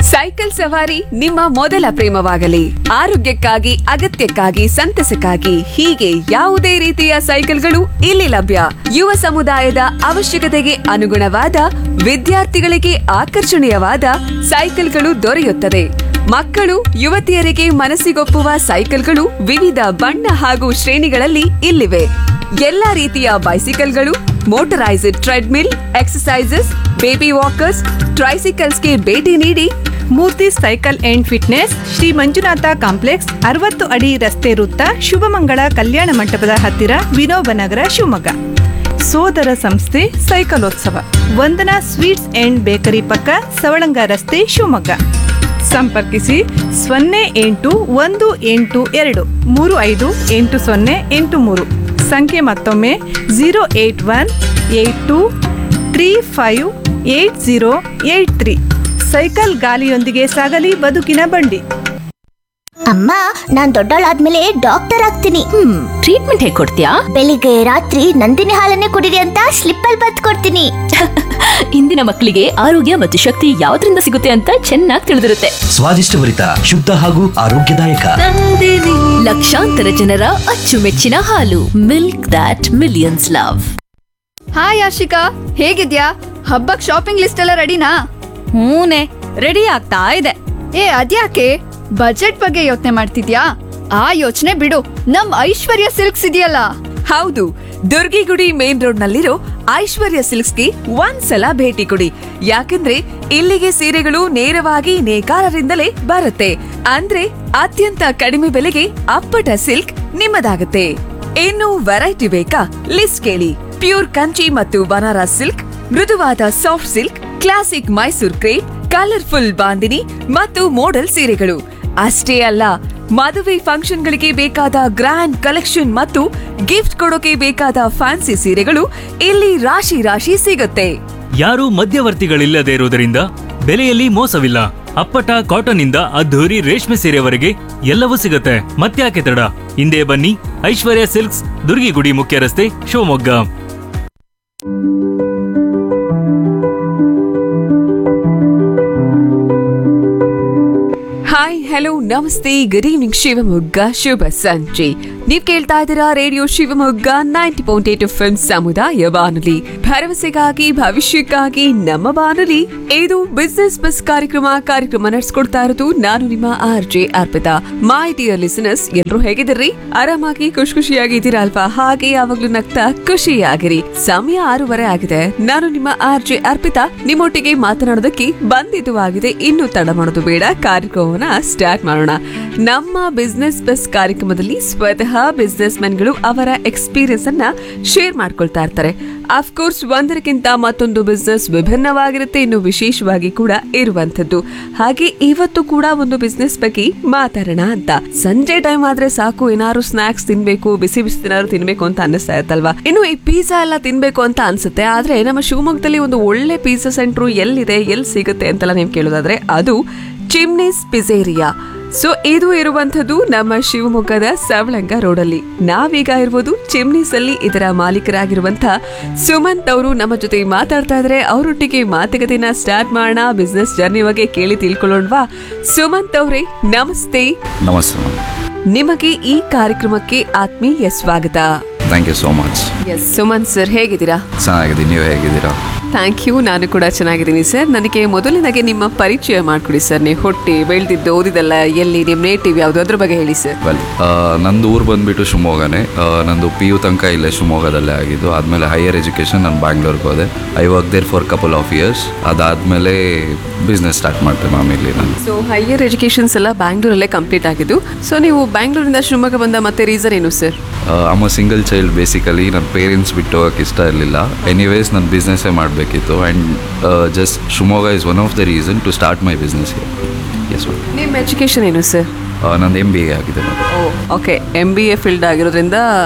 cycle ಸವಾರಿ ನಿಮ್ಮ ಮೊದಲ ಪ್ರೇಮವಾಗಲಿ ಆರೋಗ್ಯಕ್ಕಾಗಿ ಅಗತ್ಯಕ್ಕಾಗಿ ಸಂತಸಕ್ಕಾಗಿ ಹೀಗೆ ಯಾವುದೇ ರೀತಿಯ ಸೈಕಲ್ಗಳು ಇಲ್ಲಿ ಲಭ್ಯ ಯುವ ಸಮುದಾಯದ ಅವಶ್ಯಕತೆಗೆ ಅನುಗುಣವಾದ ವಿದ್ಯಾರ್ಥಿಗಳಿಗೆ ಆಕರ್ಷಣೀಯವಾದ ಸೈಕಲ್ಗಳು ದೊರೆಯುತ್ತದೆ ಮಕ್ಕಳು ಯುವತಿಯರಿಗೆ ಮನಸ್ಸಿಗೊಪ್ಪುವ ಸೈಕಲ್ಗಳು ವಿವಿಧ ಬಣ್ಣ ಹಾಗೂ ಶ್ರೇಣಿಗಳಲ್ಲಿ ಇಲ್ಲಿವೆ ಎಲ್ಲಾ ರೀತಿಯ ಬೈಸಿಕಲ್ಗಳು motorised treadmill exercises baby walkers ಟ್ರೈಸಿಕಲ್ಸ್ಗೆ ಭೇಟಿ ನೀಡಿ Murthy cycle and fitness Shri Manjunatha complex ಅರವತ್ತು ಅಡಿ ರಸ್ತೆ ವೃತ್ತ ಶುಭಮಂಗಳ ಕಲ್ಯಾಣ ಮಂಟಪದ ಹತ್ತಿರ ವಿನೋಬ ನಗರ ಶಿವಮೊಗ್ಗ ಸೋದರ ಸಂಸ್ಥೆ ಸೈಕಲೋತ್ಸವ ವಂದನಾ ಸ್ವೀಟ್ಸ್ ಅಂಡ್ ಬೇಕರಿ ಪಕ್ಕ ಸವಳಂಗ ರಸ್ತೆ ಶಿವಮೊಗ್ಗ ಸಂಪರ್ಕಿಸಿ ಸೊನ್ನೆ ಎಂಟು ಒಂದು ಎಂಟು ಎರಡು ಮೂರು ಐದು ಎಂಟು ಸೊನ್ನೆ ಎಂಟು ಮೂರು ಸಂಖ್ಯೆ ಮತ್ತೊಮ್ಮೆ zero eight one eight two three five eight zero eight three cycle ಗಾಲಿಯೊಂದಿಗೆ ಸಾಗಲಿ ಬದುಕಿನ ಬಂಡಿ ಅಮ್ಮ ನಾನ್ ದೊಡ್ಡವಳಾದ್ಮೇಲೆ ಡಾಕ್ಟರ್ ಆಗ್ತೀನಿ ಹ್ಮ್ ಟ್ರೀಟ್ಮೆಂಟ್ ಹೇಗೆ ಕೊಡ್ತೀಯಾ ಬೆಳಿಗ್ಗೆ ರಾತ್ರಿ ನಂದಿನಿ ಹಾಲನ್ನೇ ಕುಡಿರಿ ಅಂತ ಸ್ಲಿಪ್ ಅಲ್ಲಿ ಬತ್ ಕೊಡ್ತೀನಿ ಇಂದಿನ ಮಕ್ಕಳಿಗೆ ಆರೋಗ್ಯ ಮತ್ತು ಶಕ್ತಿ ಯಾವ್ದ್ರಿಂದ ಸಿಗುತ್ತೆ ಅಂತ ಚೆನ್ನಾಗಿ ತಿಳಿದಿರುತ್ತೆ ಸ್ವಾದಿಷ್ಟಭರಿತ ಶುದ್ಧ ಹಾಗೂ ಆರೋಗ್ಯದಾಯಕ ಲಕ್ಷಾಂತರ ಜನರ ಅಚ್ಚುಮೆಚ್ಚಿನ ಹಾಲು milk dot millions love hi Ashika ಹೇಗಿದ್ಯಾ ಹಬ್ಬಕ್ ಶಾಪಿಂಗ್ ಲಿಸ್ಟ್ ಎಲ್ಲ ರೆಡಿನಾ ಹೂನೆ ರೆಡಿ ಆಗ್ತಾ ಇದೆ ಏ ಅದ್ಯಾಕೆ ಬಜೆಟ್ ಬಗ್ಗೆ ಯೋಚನೆ ಮಾಡ್ತಿದ್ಯಾ ಆ ಯೋಚನೆ ಬಿಡು ನಮ್ ಐಶ್ವರ್ಯ ಸಿಲ್ಕ್ಸ್ ಇದೆಯಲ್ಲ ಹೌದು ದುರ್ಗಿಗುಡಿ ಮೇನ್ ರೋಡ್ ನಲ್ಲಿರೋ ಐಶ್ವರ್ಯ ಸಿಲ್ಕ್ಸ್ಗೆ ಒಂದ್ಸಲ ಭೇಟಿ ಕೊಡಿ ಯಾಕಂದ್ರೆ ಇಲ್ಲಿಗೆ ಸೀರೆಗಳು ನೇರವಾಗಿ ನೇಕಾರರಿಂದಲೇ ಬರುತ್ತೆ ಅಂದ್ರೆ ಅತ್ಯಂತ ಕಡಿಮೆ ಬೆಲೆಗೆ ಅಪ್ಪಟ ಸಿಲ್ಕ್ ನಿಮ್ಮದಾಗುತ್ತೆ ಇನ್ನು ವೆರೈಟಿ ಬೇಕಾ ಲಿಸ್ಟ್ ಕೇಳಿ ಪ್ಯೂರ್ ಕಂಚಿ ಮತ್ತು ಬನಾರಸ್ ಸಿಲ್ಕ್ ಮೃದುವಾದ soft silk classic Mysore crepe colourful bandhani ಮತ್ತು ಮೋಡಲ್ ಸೀರೆಗಳು ಅಷ್ಟೇ ಅಲ್ಲ ಮದುವೆ ಫಂಕ್ಷನ್ಗಳಿಗೆ ಬೇಕಾದ ಗ್ರ್ಯಾಂಡ್ ಕಲೆಕ್ಷನ್ ಮತ್ತು ಗಿಫ್ಟ್ ಕೊಡೋಕೆ ಬೇಕಾದ ಫ್ಯಾನ್ಸಿ ಸೀರೆಗಳು ಇಲ್ಲಿ ರಾಶಿ ರಾಶಿ ಸಿಗುತ್ತೆ ಯಾರೂ ಮಧ್ಯವರ್ತಿಗಳಿಲ್ಲದೆ ಇರುವುದರಿಂದ ಬೆಲೆಯಲ್ಲಿ ಮೋಸವಿಲ್ಲ ಅಪ್ಪಟ ಕಾಟನ್ ಇಂದ ಅದ್ಧೂರಿ ರೇಷ್ಮೆ ಸೀರೆವರೆಗೆ ಎಲ್ಲವೂ ಸಿಗುತ್ತೆ ಮತ್ತ್ಯಾಕೆ ತಡ ಹಿಂದೆ ಬನ್ನಿ ಐಶ್ವರ್ಯ ಸಿಲ್ಕ್ಸ್ ದುರ್ಗಿಗುಡಿ ಮುಖ್ಯ ರಸ್ತೆ ಶಿವಮೊಗ್ಗ ಹಾಯ್ ಹಲೋ ನಮಸ್ತೆ ಗುಡ್ ಈವ್ನಿಂಗ್ ಶಿವಮೊಗ್ಗ ಶುಭ ಸಂಜೆ ನೀವ್ ಕೇಳ್ತಾ ಇದ್ದೀರಾ radio Shivamogga ninety point eight F ಸಮುದಾಯ ಬಾನುಲಿ ಭರವಸೆಗಾಗಿ ಭವಿಷ್ಯಕ್ಕಾಗಿ ನಮ್ಮ ಬಾನುಲಿ ಇದು ಬಿಸ್ನೆಸ್ ಬಸ್ ಕಾರ್ಯಕ್ರಮ ಕಾರ್ಯಕ್ರಮ ನಡೆಸ್ಕೊಡ್ತಾ ಇರೋದು ನಾನು ನಿಮ್ಮ R J Arpita my dear listeners ಎಲ್ರು ಹೇಗಿದ್ದೀರಿ ಆರಾಮಾಗಿ ಖುಷಿ ಖುಷಿಯಾಗಿದ್ದೀರಾ ಅಲ್ವಾ ಹಾಗೆ ಯಾವಾಗ್ಲೂ ನಗ್ತಾ ಖುಷಿಯಾಗಿರಿ ಸಮಯ ಆರೂವರೆ ಆಗಿದೆ ನಾನು ನಿಮ್ಮ ಆರ್ ಜೆ ಅರ್ಪಿತಾ ನಿಮ್ಮೊಟ್ಟಿಗೆ ಮಾತನಾಡೋದಕ್ಕೆ ಬಂದಿದ್ದು ಆಗಿದೆ ಇನ್ನು ತಡ ಮಾಡೋದು ಬೇಡ ಕಾರ್ಯಕ್ರಮವನ್ನ ಸ್ಟಾರ್ಟ್ ಮಾಡೋಣ ನಮ್ಮ ಬಿಸ್ನೆಸ್ ಬಸ್ ಕಾರ್ಯಕ್ರಮದಲ್ಲಿ ಸ್ವತಃ ಬಿಸ್ನೆಸ್ ಗಳು ಅವರ ಎಕ್ಸ್ಪೀರಿಯನ್ಸ್ ಅನ್ನ ಶೇರ್ ಮಾಡ್ಕೊಳ್ತಾ ಇರ್ತಾರೆ ಅಫ್ಕೋರ್ಸ್ ಒಂದರಕ್ಕಿಂತ ಮತ್ತೊಂದು ಬಿಸ್ನೆಸ್ ವಿಭಿನ್ನವಾಗಿರುತ್ತೆ ಇನ್ನು ವಿಶೇಷವಾಗಿ ಕೂಡ ಇರುವಂತದ್ದು ಹಾಗೆ ಇವತ್ತು ಕೂಡ ಒಂದು ಬಿಸ್ನೆಸ್ ಬಗ್ಗೆ ಮಾತಾಡೋಣ ಅಂತ ಸಂಜೆ ಟೈಮ್ ಆದ್ರೆ ಸಾಕು ಏನಾದ್ರು ಸ್ನಾಕ್ಸ್ ತಿನ್ಬೇಕು ಬಿಸಿ ಬಿಸಿ ಏನಾದ್ರು ತಿನ್ಬೇಕು ಅಂತ ಅನ್ನಿಸ್ತಾ ಇರುತ್ತಲ್ವಾ ಇನ್ನು ಈ ಪಿಜ್ಜಾ ಎಲ್ಲ ತಿನ್ಬೇಕು ಅಂತ ಅನ್ಸುತ್ತೆ ಆದ್ರೆ ನಮ್ಮ ಶಿವಮೊಗ್ಗದಲ್ಲಿ ಒಂದು ಒಳ್ಳೆ ಪಿಜ್ಜಾ ಸೆಂಟ್ರು ಎಲ್ಲಿದೆ ಎಲ್ಲಿ ಸಿಗುತ್ತೆ ಅಂತೆಲ್ಲ ನೀವು ಕೇಳೋದಾದ್ರೆ ಅದು ಚಿಮ್ನಿಸ್ ಪಿಜೇರಿಯಾ ಸೊ ಇದು ಇರುವಂತದ್ದು ನಮ್ಮ ಶಿವಮೊಗ್ಗದ ಸವಳಂಗ ರೋಡಲ್ಲಿ ನಾವೀಗ ಇರ್ಬೋದು ಚಿಮ್ನಿಸ್ ಅಲ್ಲಿ ಇದರ ಮಾಲೀಕರಾಗಿರುವಂತ ಸುಮಂತ್ ಅವರು ನಮ್ಮ ಜೊತೆ ಮಾತಾಡ್ತಾ ಇದ್ರೆ ಅವರೊಟ್ಟಿಗೆ ಮಾತುಕತೆನ ಸ್ಟಾರ್ಟ್ ಮಾಡೋಣ ಬಿಸ್ನೆಸ್ ಜರ್ನಿ ಬಗ್ಗೆ ಕೇಳಿ ತಿಳ್ಕೊಳ್ಳೋಣವಾ ಸುಮಂತ್ ಅವರೇ ನಮಸ್ತೆ ನಮಸ್ತೆ ಮ್ಯಾಮ್ ನಿಮಗೆ ಈ ಕಾರ್ಯಕ್ರಮಕ್ಕೆ ಆತ್ಮೀಯ ಸ್ವಾಗತ thank you so much yes Sumanth sir ಹೇಗಿದ್ದೀರಾ ಚೆನ್ನಾಗಿದ್ದೀನಿ ನೀವು ಹೇಗಿದ್ದೀರಾ ಥ್ಯಾಂಕ್ ಯು ನಾನು ಕೂಡ ಚೆನ್ನಾಗಿದ್ದೀನಿ ಸರ್ ನನಗೆ ಮೊದಲನೇದಾಗಿ ನಿಮ್ಮ ಪರಿಚಯ ಮಾಡ್ಕೊಡಿ ಸರ್ ನೀವು ಹುಟ್ಟಿ ಬೆಳೆದಿದ್ದು ಓದಿದಲ್ಲ ಎಲ್ಲಿ ನಿಮ್ಮ ನೇಟಿವ್ ಯಾವುದು ಅದ್ರ ಬಗ್ಗೆ ಹೇಳಿ ಸರ್ ವೆಲ್ ನಂದು ಊರು ಬಂದುಬಿಟ್ಟು ಶಿವಮೊಗ್ಗನೇ ಆ, ನಂದು ಪಿ ಯು ತನಕ ಇಲ್ಲೇ ಶಿವಮೊಗ್ಗದಲ್ಲೇ ಆಗಿದ್ದು ಆದಮೇಲೆ ಹೈಯರ್ ಎಜುಕೇಷನ್ ನಾನು ಬ್ಯಾಂಗ್ಳೂರ್ಗೆ ಹೋದೆ I work there for couple of years ಅದಾದಮೇಲೆ ಬಿಸ್ನೆಸ್ ಸ್ಟಾರ್ಟ್ ಮಾಡ್ತೆ ಮ್ಯಾಮ್ ಇಲ್ಲಿ ನಾನು ಸೊ ಹೈಯರ್ ಎಜುಕೇಷನ್ಸ್ ಎಲ್ಲ ಬ್ಯಾಂಗ್ಳೂರಲ್ಲೇ ಕಂಪ್ಲೀಟ್ ಆಗಿದ್ದು ಸೊ ನೀವು ಬ್ಯಾಂಗ್ಳೂರಿಂದ ಶಿವಮೊಗ್ಗ ಬಂದ ಮತ್ತೆ ರೀಸನ್ ಏನು ಸರ್ ಅಮ್ಮ ಸಿಂಗಲ್ ಚೈಲ್ಡ್ ಬೇಸಿಕಲಿ ನನ್ನ ಪೇರೆಂಟ್ಸ್ ಬಿಟ್ಟು ಹೋಗೋಕೆ ಇಷ್ಟ ಇರಲಿಲ್ಲ ಎನಿವೇಸ್ ನಾನು ಬಿಸ್ನೆಸ್ಸೇ ಮಾಡಬೇಕಿತ್ತು and just Shivamogga is one of the reason to start my business yes ma'am ನಿಮ್ಮ ಎಜುಕೇಷನ್ ಏನು ಸರ್ ನಂದು ಎಮ್ ಬಿ ಎ ಆಗಿದೆ ma'am oh okay M B A field ಆಗಿರೋದ್ರಿಂದ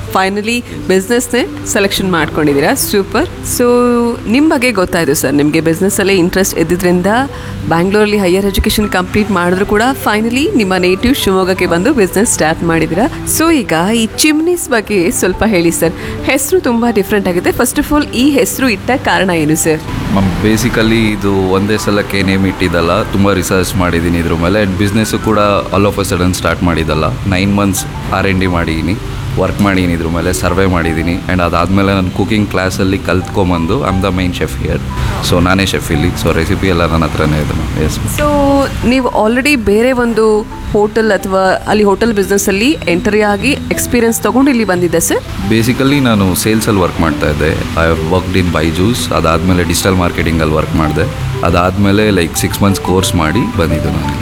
ಫೈನಲಿ ಬಿಸ್ನೆಸ್ನೇ ಸೆಲೆಕ್ಷನ್ ಮಾಡ್ಕೊಂಡಿದ್ದೀರಾ ಸೂಪರ್ ಸೊ ನಿಮ್ಮ ಬಗ್ಗೆ ಗೊತ್ತಾಯಿತು ಸರ್ ನಿಮಗೆ ಬಿಸ್ನೆಸ್ಸಲ್ಲೇ ಇಂಟ್ರೆಸ್ಟ್ ಇದ್ದಿದ್ದರಿಂದ ಬ್ಯಾಂಗ್ಳೂರಲ್ಲಿ ಹೈಯರ್ ಎಜುಕೇಷನ್ ಕಂಪ್ಲೀಟ್ ಮಾಡಿದ್ರು ಕೂಡ ಫೈನಲಿ ನಿಮ್ಮ ನೇಟಿವ್ ಶಿವಮೊಗ್ಗಕ್ಕೆ ಬಂದು ಬಿಸ್ನೆಸ್ ಸ್ಟಾರ್ಟ್ ಮಾಡಿದ್ದೀರಾ ಸೊ ಈಗ ಈ ಚಿಮ್ನೀಸ್ ಬಗ್ಗೆ ಸ್ವಲ್ಪ ಹೇಳಿ ಸರ್ ಹೆಸರು ತುಂಬ ಡಿಫ್ರೆಂಟ್ ಆಗಿದೆ ಫಸ್ಟ್ ಆಫ್ ಆಲ್ ಈ ಹೆಸರು ಇಟ್ಟ ಕಾರಣ ಏನು ಸರ್ ಮ್ಯಾಮ್ ಬೇಸಿಕಲಿ ಇದು ಒಂದೇ ಸಲಕ್ಕೆ ನೇಮ್ ಇಟ್ಟಿದ್ದಲ್ಲ ತುಂಬ ರಿಸರ್ಚ್ ಮಾಡಿದ್ದೀನಿ ಇದ್ರ ಮೇಲೆ ಆ್ಯಂಡ್ ಬಿಸ್ನೆಸ್ಸು ಕೂಡ all of a sudden start ಮಾಡಿದ್ದಲ್ಲ nine months R N D ಮಾಡಿದ್ದೀನಿ ವರ್ಕ್ ಮಾಡಿದ್ದೀನಿ ಇದ್ರ ಮೇಲೆ ಸರ್ವೆ ಮಾಡಿದ್ದೀನಿ ಆ್ಯಂಡ್ ಅದಾದಮೇಲೆ ನಾನು ಕುಕಿಂಗ್ ಕ್ಲಾಸಲ್ಲಿ ಕಲ್ತ್ಕೊಂಬಂದು I'm the main chef here so ನಾನೇ ಶೆಫ್ ಇಲ್ಲಿ ಸೊ ರೆಸಿಪಿ ಎಲ್ಲ ನನ್ನ ಹತ್ರನೇ ಇದೆ ಮ್ಯಾಮ್ ಎಸ್ ಸೊ ನೀವು ಆಲ್ರೆಡಿ ಬೇರೆ ಒಂದು ಹೋಟೆಲ್ ಅಥವಾ ಅಲ್ಲಿ ಹೋಟೆಲ್ ಬಿಸ್ನೆಸ್ಸಲ್ಲಿ ಎಂಟ್ರಿ ಆಗಿ ಎಕ್ಸ್ಪೀರಿಯನ್ಸ್ ತೊಗೊಂಡು ಇಲ್ಲಿ ಬಂದಿದ್ದೆ ಸರ್ ಬೇಸಿಕಲಿ ನಾನು ಸೇಲ್ಸಲ್ಲಿ ವರ್ಕ್ ಮಾಡ್ತಾ ಇದ್ದೆ ಐ ವರ್ಕ್ಡ್ ಇನ್ ಬೈಜೂಸ್ ಅದಾದಮೇಲೆ ಡಿಜಿಟಲ್ ಮಾರ್ಕೆಟಿಂಗಲ್ಲಿ ವರ್ಕ್ ಮಾಡಿದೆ ಅದಾದಮೇಲೆ ಲೈಕ್ ಸಿಕ್ಸ್ ಮಂತ್ಸ್ ಕೋರ್ಸ್ ಮಾಡಿ ಬಂದಿದ್ದು ನಾನು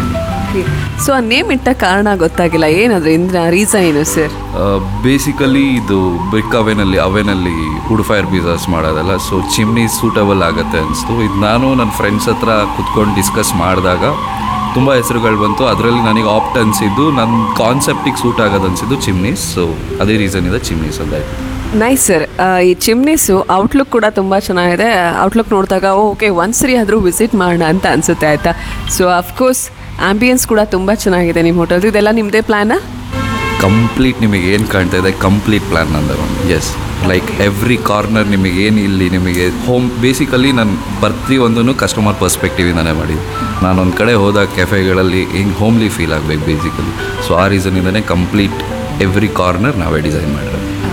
ಸೊ ಆ ನೇಮ್ ಇಟ್ಟ ಕಾರಣ ಗೊತ್ತಾಗಿಲ್ಲ ಏನಾದ್ರೆ ಇಂದ್ರ ರೀಸನ್ ಏನು ಸರ್ ಬೇಸಿಕಲಿ ಇದು ಬ್ರಿಕ್ ಅವೆನಲ್ಲಿ ಅವೆನಲ್ಲಿ ವುಡ್ ಫೈರ್ ಪಿಝಾಸ್ ಮಾಡೋದಲ್ಲ ಸೊ ಚಿಮ್ನಿ ಸೂಟಬಲ್ ಆಗುತ್ತೆ ಅನಿಸ್ತು ಇದು ನಾನು ನನ್ನ ಫ್ರೆಂಡ್ಸ್ ಹತ್ರ ಕುತ್ಕೊಂಡು ಡಿಸ್ಕಸ್ ಮಾಡಿದಾಗ ತುಂಬ ಹೆಸರುಗಳು ಬಂತು ಅದರಲ್ಲಿ ನನಗೆ ಆಪ್ಟ್ ಅನಿಸಿದ್ದು ನನ್ನ ಕಾನ್ಸೆಪ್ಟಿಗೆ ಸೂಟ್ ಆಗೋದು ಅನಿಸಿದ್ದು ಚಿಮ್ನೀಸ್ ಸೊ ಅದೇ ರೀಸನ್ ಇದೆ ಚಿಮ್ನೀಸ್ ಅಂತ ನೈಸ್ ಸರ್ ಈ ಚಿಮ್ನೀಸು ಔಟ್ಲುಕ್ ಕೂಡ ತುಂಬ ಚೆನ್ನಾಗಿದೆ ಔಟ್ಲುಕ್ ನೋಡಿದಾಗ ಓಕೆ ಒಂದ್ಸರಿ ಆದರೂ ವಿಸಿಟ್ ಮಾಡೋಣ ಅಂತ ಅನಿಸುತ್ತೆ ಆಯಿತಾ ಸೊ ಅಫ್ಕೋರ್ಸ್ ಆಂಬಿಯನ್ಸ್ ಕೂಡ ತುಂಬ ಚೆನ್ನಾಗಿದೆ ನಿಮ್ಮ ಹೋಟೆಲ್ದು ಇದೆಲ್ಲ ನಿಮ್ಮದೇ ಪ್ಲ್ಯಾನಾ ಕಂಪ್ಲೀಟ್ ನಿಮಗೆ ಏನು ಕಾಣ್ತಾ ಇದೆ ಕಂಪ್ಲೀಟ್ ಪ್ಲ್ಯಾನ್ ನಂದು ಎಸ್ ಲೈಕ್ ಎವ್ರಿ ಕಾರ್ನರ್ ನಿಮಗೆ ಏನು ಇಲ್ಲಿ ನಿಮಗೆ ಹೋಮ್ ಬೇಸಿಕಲಿ ನಾನು ಪ್ರತಿಯೊಂದನ್ನು ಕಸ್ಟಮರ್ ಪರ್ಸ್ಪೆಕ್ಟಿವಿಂದನೇ ಮಾಡಿದ್ದು ನಾನು ಒಂದು ಕಡೆ ಹೋದ ಕೆಫೆಗಳಲ್ಲಿ ಹಿಂಗೆ ಹೋಮ್ಲಿ ಫೀಲ್ ಆಗಬೇಕು ಬೇಸಿಕಲಿ ಸೊ ಆ ರೀಸನಿಂದನೇ ಕಂಪ್ಲೀಟ್ ಎವ್ರಿ ಕಾರ್ನರ್ ನಾವೇ ಡಿಸೈನ್ ಮಾಡಿರೋದು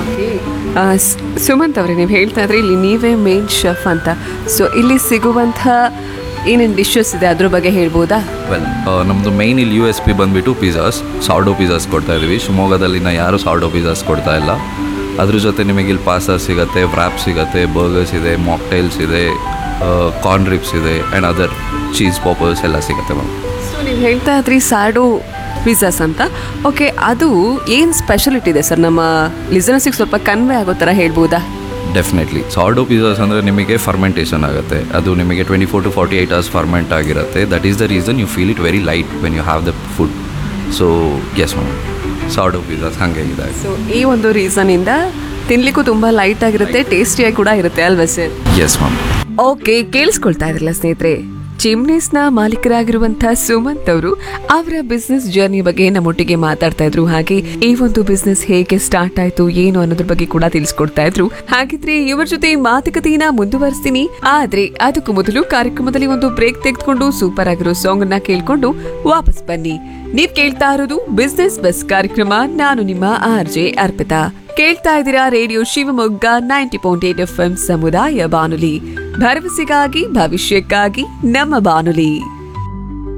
ಆ, ಸ್- ಸುಮಂತ್ ಅವರೇ ನೀವು ಹೇಳ್ತಾ ಇದ್ರೆ ಇಲ್ಲಿ ನೀವೇ ಮೇನ್ ಶೆಫ್ ಅಂತ ಸೊ ಇಲ್ಲಿ ಸಿಗುವಂಥ ಏನೇನು ಡಿಶಸ್ ಇದೆ ಅದ್ರ ಬಗ್ಗೆ ಹೇಳ್ಬೋದಾ ವೆಲ್ ನಮ್ಮದು ಮೈನ್ ಇಲ್ಲಿ ಯು ಎಸ್ ಪಿ ಬಂದುಬಿಟ್ಟು ಪಿಝಾಸ್ ಸಾರ್ಡೋ ಪಿಝಾಸ್ ಕೊಡ್ತಾ ಇದ್ದೀವಿ ಶಿವಮೊಗ್ಗದಲ್ಲಿ ನಾ ಯಾರೂ ಸಾರ್ಡೋ ಪಿಝಾಸ್ ಕೊಡ್ತಾ ಇಲ್ಲ ಅದ್ರ ಜೊತೆ ನಿಮಗೆ ಇಲ್ಲಿ ಪಾಸ್ತಾ ಸಿಗುತ್ತೆ ವ್ರಾಪ್ ಸಿಗುತ್ತೆ ಬರ್ಗರ್ಸ್ ಇದೆ ಮಾಕ್ಟೈಲ್ಸ್ ಇದೆ ಕಾರ್ನ್ ರಿಪ್ಸ್ ಇದೆ ಆ್ಯಂಡ್ ಅದರ್ ಚೀಸ್ ಪಾಪರ್ಸ್ ಎಲ್ಲ ಸಿಗುತ್ತೆ ಮ್ಯಾಮ್ ಸೊ ನೀವು ಹೇಳ್ತಾ ಇದ್ರಿ ಸಾಡು ಪಿಜ್ಜಾಸ್ ಅಂತ ಓಕೆ ಅದು ಏನು ಸ್ಪೆಷಲಿಟಿ ಇದೆ ಸರ್ ನಮ್ಮ ಲಿಸನರ್ಸಿಗೆ ಸ್ವಲ್ಪ ಕನ್ವೆ ಆಗೋ ಥರ ಹೇಳ್ಬೋದಾ ಡೆಫಿನೆಟ್ಲಿ ಸಾರ್ಡೋ ಪಿಝಾಸ್ ಅಂದರೆ ನಿಮಗೆ ಫರ್ಮೆಂಟೇಷನ್ ಆಗುತ್ತೆ ಅದು ನಿಮಗೆ twenty four to forty eight hours ferment ಆಗಿರುತ್ತೆ that is the reason you feel it very light when you have the food so yes ma'am sourdough pizzas ಹಾಗೆ ಇದೆ ಸೊ ಈ ಒಂದು ರೀಸನಿಂದ ತಿನ್ಲಿಕ್ಕೂ ತುಂಬ ಲೈಟ್ ಆಗಿರುತ್ತೆ ಟೇಸ್ಟಿಯಾಗಿ ಕೂಡ ಇರುತ್ತೆ ಅಲ್ವಾ ಸರ್ ಎಸ್ ಮ್ಯಾಮ್ ಓಕೆ ಕೇಳಿಸ್ಕೊಳ್ತಾ ಇದ್ರಲ್ಲ ಸ್ನೇಹಿತರೆ ಚಿಮ್ನೀಸ್ನ ಮಾಲೀಕರಾಗಿರುವಂತಹ ಸುಮಂತ್ ಅವರು ಅವರ ಬಿಸ್ನೆಸ್ ಜರ್ನಿ ಬಗ್ಗೆ ನಮ್ಮೊಟ್ಟಿಗೆ ಮಾತಾಡ್ತಾ ಇದ್ರು ಹಾಗೆ ಈ ಒಂದು ಬಿಸ್ನೆಸ್ ಹೇಗೆ ಸ್ಟಾರ್ಟ್ ಆಯ್ತು ಏನು ಅನ್ನೋದ್ರ ಬಗ್ಗೆ ಕೂಡ ತಿಳಿಸ್ಕೊಡ್ತಾ ಇದ್ರು ಹಾಗಿದ್ರೆ ಇವರ ಜೊತೆ ಮಾತುಕತೆಯನ್ನ ಮುಂದುವರಿಸ್ತೀನಿ ಆದ್ರೆ ಅದಕ್ಕೂ ಮೊದಲು ಕಾರ್ಯಕ್ರಮದಲ್ಲಿ ಒಂದು ಬ್ರೇಕ್ ತೆಗೆದುಕೊಂಡು ಸೂಪರ್ ಆಗಿರೋ ಸಾಂಗ್ ಅನ್ನ ಕೇಳ್ಕೊಂಡು ವಾಪಸ್ ಬನ್ನಿ ನೀವ್ ಕೇಳ್ತಾ ಇರೋದು ಬಿಸ್ನೆಸ್ ಬಸ್ ಕಾರ್ಯಕ್ರಮ ನಾನು ನಿಮ್ಮ ಆರ್ ಜೆ ಅರ್ಪಿತಾ ಕೇಳ್ತಾ ಇದ್ದೀರಾ radio Shivamogga ninety point eight F M ಸಮುದಾಯ ಬಾನುಲಿ ಭರವಸೆಗಾಗಿ ಭವಿಷ್ಯಕ್ಕಾಗಿ ನಮ್ಮ ಬಾನುಲಿ